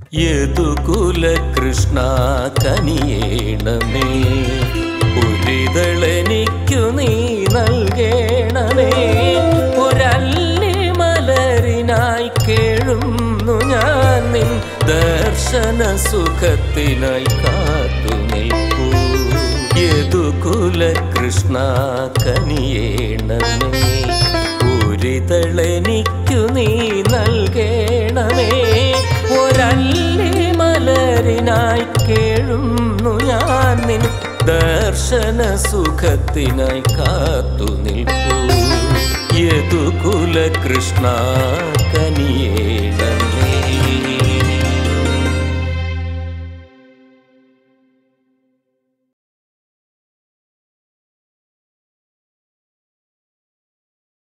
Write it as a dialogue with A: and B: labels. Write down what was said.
A: യദുകുല കൃഷ്ണ കനിയേണമേ ഒരിതളെനിക്കു നീ നൽകേണമേ ഒരല്ലി മലരിനായി കേഴുന്നു ഞാൻ നിൻ ദർശന സുഖത്തിനായി കാത്തു നിൽക്കൂ യദുകുല കൃഷ്ണ കനിയേണമേ ഒരിതളെനിക്കു നീ നൽകേണമേ ഒരല്ലി മലരിനായി കേഴുന്നു ഞാൻ നിൻ ദർശന സുഖത്തിനായി കാത്തു നിൽക്കൂ യദുകുല കൃഷ്ണ കനിയേ